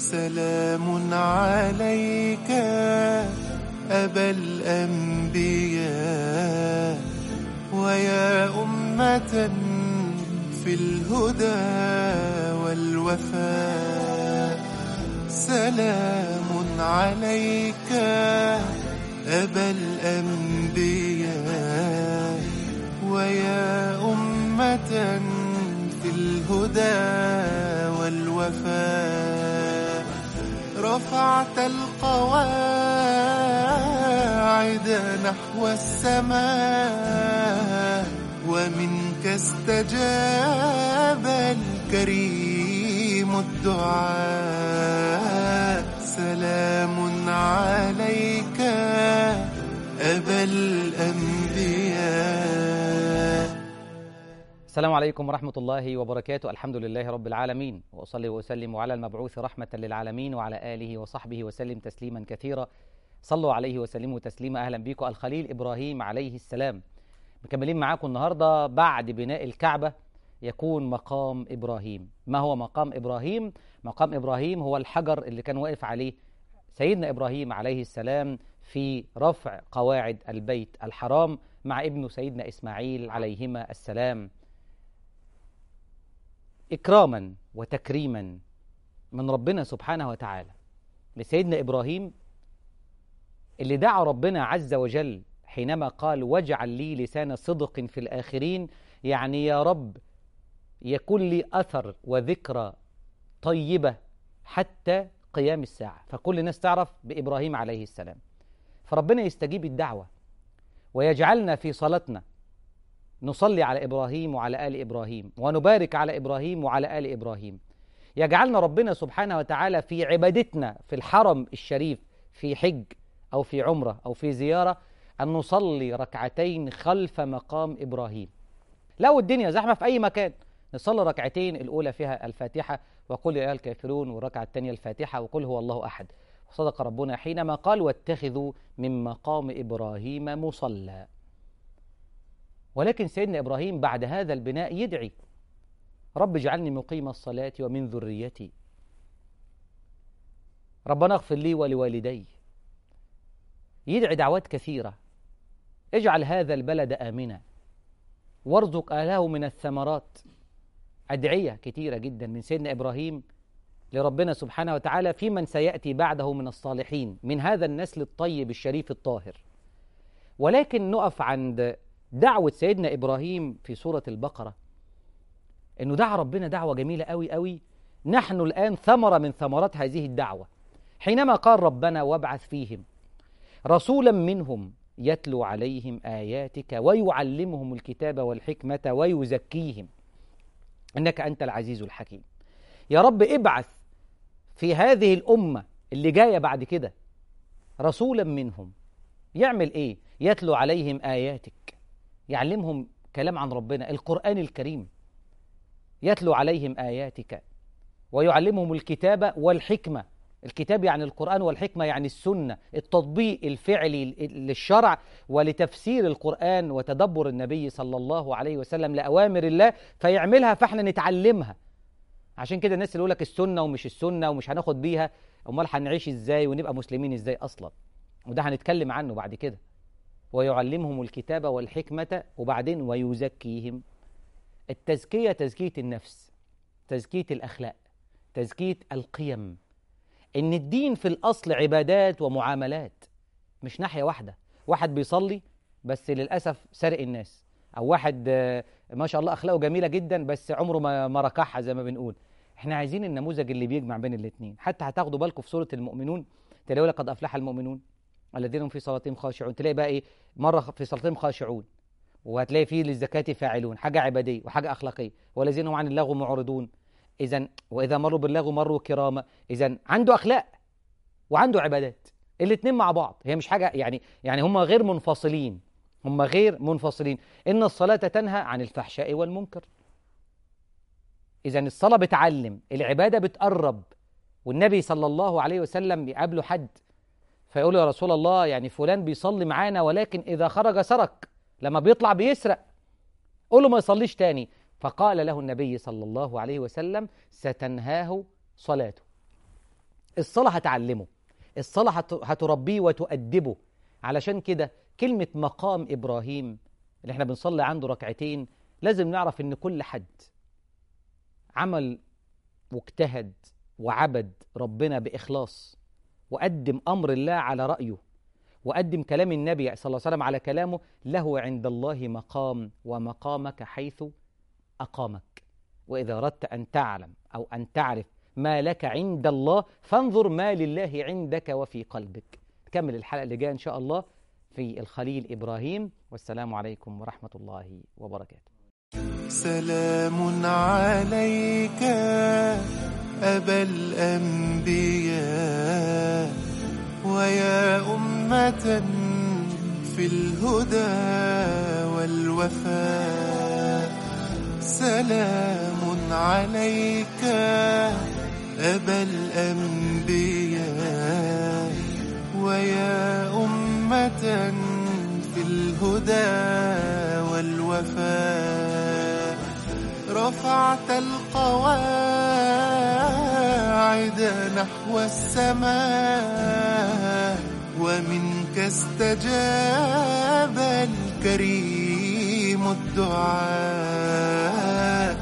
سلام عليك أبا الأنبياء ويا أمة في الهدى والوفاء سلام عليك أبا الأنبياء ويا أمة في الهدى والوفاء رفعت القواعد نحو السماء ومنك استجاب الكريم الدعاء سلام عليك أبا الأنبياء السلام عليكم ورحمة الله وبركاته الحمد لله رب العالمين وأصلي وأسلم على المبعوث رحمة للعالمين وعلى آله وصحبه وسلم تسليما كثيرا صلوا عليه وسلموا تسليما أهلا بكم الخليل إبراهيم عليه السلام مكملين معاكم النهاردة بعد بناء الكعبة يكون مقام إبراهيم ما هو مقام إبراهيم؟ مقام إبراهيم هو الحجر اللي كان واقف عليه سيدنا إبراهيم عليه السلام في رفع قواعد البيت الحرام مع ابنه سيدنا إسماعيل عليهما السلام إكراما وتكريما من ربنا سبحانه وتعالى لسيدنا إبراهيم اللي دعا ربنا عز وجل حينما قال واجعل لي لسان صدق في الآخرين يعني يا رب يكون لي أثر وذكرى طيبة حتى قيام الساعة فكل الناس تعرف بإبراهيم عليه السلام فربنا يستجيب الدعوة ويجعلنا في صلاتنا نصلي على إبراهيم وعلى آل إبراهيم ونبارك على إبراهيم وعلى آل إبراهيم يجعلنا ربنا سبحانه وتعالى في عبادتنا في الحرم الشريف في حج أو في عمرة أو في زيارة أن نصلي ركعتين خلف مقام إبراهيم لو الدنيا زحمة في أي مكان نصلي ركعتين الأولى فيها الفاتحة وقل يا أيها الكافرون والركعة الثانية الفاتحة وقل هو الله أحد وصدق ربنا حينما قال واتخذوا من مقام إبراهيم مصلى ولكن سيدنا إبراهيم بعد هذا البناء يدعي رب اجعلني مقيم الصلاة ومن ذريتي ربنا اغفر لي ولوالدي يدعي دعوات كثيرة اجعل هذا البلد آمنا وارزق أهله من الثمرات أدعية كثيرة جدا من سيدنا إبراهيم لربنا سبحانه وتعالى في من سيأتي بعده من الصالحين من هذا النسل الطيب الشريف الطاهر ولكن نقف عند دعوة سيدنا إبراهيم في سورة البقرة إنه دعا ربنا دعوة جميلة قوي قوي نحن الآن ثمرة من ثمرات هذه الدعوة حينما قال ربنا وابعث فيهم رسولا منهم يتلو عليهم آياتك ويعلمهم الكتاب والحكمة ويزكيهم إنك أنت العزيز الحكيم يا رب ابعث في هذه الأمة اللي جاية بعد كده رسولا منهم يعمل إيه؟ يتلو عليهم آياتك يعلمهم كلام عن ربنا القرآن الكريم يتلو عليهم آياتك ويعلمهم الكتاب والحكمة الكتاب يعني القرآن والحكمة يعني السنة التطبيق الفعلي للشرع ولتفسير القرآن وتدبر النبي صلى الله عليه وسلم لأوامر الله فيعملها فاحنا نتعلمها عشان كده الناس اللي يقول لك السنة ومش السنة ومش هناخد بيها امال هنعيش ازاي ونبقى مسلمين ازاي اصلا وده هنتكلم عنه بعد كده ويعلمهم الكتاب والحكمة وبعدين ويزكيهم التزكية تزكية النفس تزكية الأخلاق تزكية القيم إن الدين في الأصل عبادات ومعاملات مش ناحية واحدة واحد بيصلي بس للأسف سرق الناس أو واحد ما شاء الله أخلاقه جميلة جدا بس عمره ما ركعها زي ما بنقول احنا عايزين النموذج اللي بيجمع بين الاثنين حتى هتاخدوا بالكم في سورة المؤمنون تلاقوا لقد أفلح المؤمنون الذين هم في صلاتهم خاشعون تلاقي بقى ايه مره في صلاتهم خاشعون وهتلاقي فيه للزكاه فاعلون حاجه عباديه وحاجه اخلاقيه والذين هم عن اللغو معرضون اذا واذا مروا باللغو مروا كراما اذا عنده اخلاق وعنده عبادات الاثنين مع بعض هي مش حاجه يعني يعني هم غير منفصلين هم غير منفصلين ان الصلاه تنهى عن الفحشاء والمنكر اذا الصلاه بتعلم العباده بتقرب والنبي صلى الله عليه وسلم يقابله حد فيقول يا رسول الله يعني فلان بيصلي معانا ولكن إذا خرج سرق لما بيطلع بيسرق قول له ما يصليش تاني فقال له النبي صلى الله عليه وسلم ستنهاه صلاته الصلاة هتعلمه الصلاة هت- هتربيه وتؤدبه علشان كده كلمة مقام إبراهيم اللي احنا بنصلي عنده ركعتين لازم نعرف ان كل حد عمل واجتهد وعبد ربنا بإخلاص وقدم أمر الله على رأيه وقدم كلام النبي صلى الله عليه وسلم على كلامه له عند الله مقام ومقامك حيث أقامك وإذا أردت أن تعلم أو أن تعرف ما لك عند الله فانظر ما لله عندك وفي قلبك نكمل الحلقة اللي جاية إن شاء الله في الخليل إبراهيم والسلام عليكم ورحمة الله وبركاته سلام عليك أبا الأنبياء ويا أمة في الهدى والوفاء سلام عليك أبا الأنبياء ويا أمة في الهدى والوفاء رفعت القواعد نحو السماء ومنك استجاب الكريم الدعاء